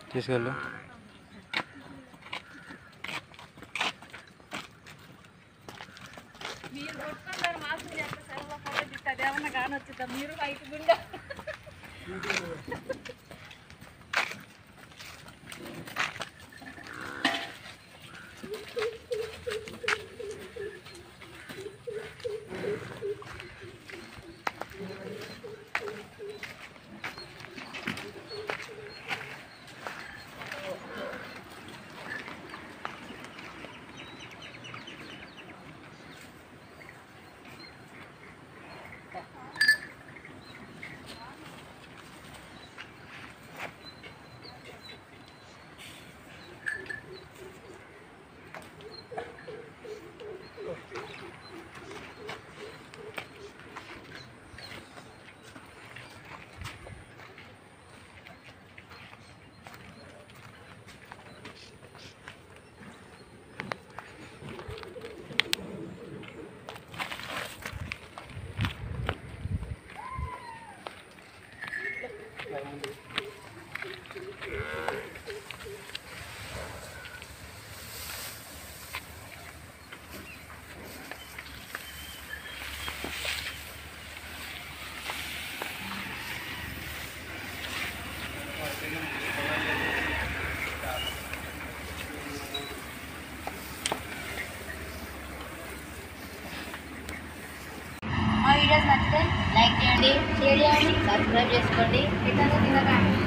తీసుకెళ్ళు మీరు కొట్టుకుంటారు మాకు ఎంత సెలవు ఫోటో తీస్తుంది ఏమన్నా కానొచ్చుద్దా మీరు బయట గుండా మా వీడియోస్ నచ్చితే లైక్ చేయండి షేర్ చేయండి సబ్స్క్రైబ్ చేసుకోండి ఇతను తినకండి